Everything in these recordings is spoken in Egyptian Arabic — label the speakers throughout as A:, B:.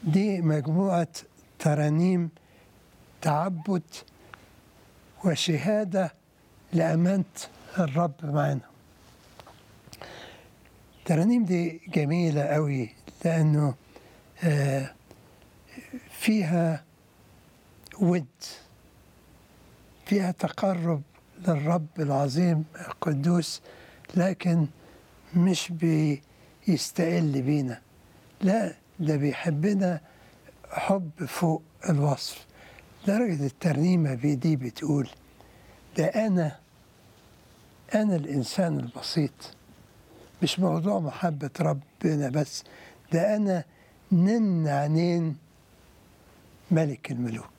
A: دي مجموعة ترانيم تعبد وشهادة لأمانة الرب معنا الترانيم دي جميلة قوي لأنه آه، فيها ود فيها تقرب للرب العظيم القدوس لكن مش بيستقل بينا لا ده بيحبنا حب فوق الوصف درجة الترنيمة دي بتقول ده أنا أنا الإنسان البسيط مش موضوع محبة ربنا بس ده أنا نن عينين ملك الملوك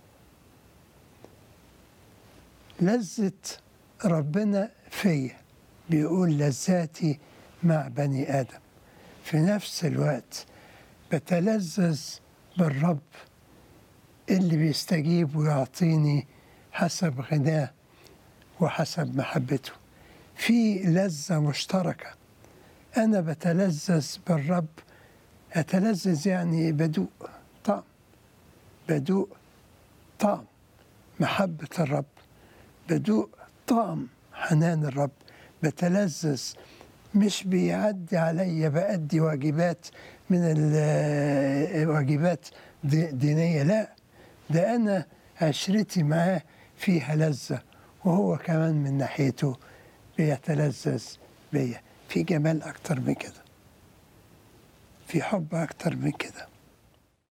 A: لذة ربنا فيا بيقول لذاتي مع بني آدم في نفس الوقت بتلذذ بالرب اللي بيستجيب ويعطيني حسب غناه وحسب محبته في لذة مشتركة أنا بتلذذ بالرب أتلذذ يعني بدوق طعم بدوق طعم محبة الرب بدوق طعم حنان الرب بتلذذ مش بيعدي عليا بأدي واجبات من الواجبات دينية لا ده أنا عشرتي معاه فيها لذة وهو كمان من ناحيته بيتلذذ بيا في جمال أكتر من كده في حب أكتر من كده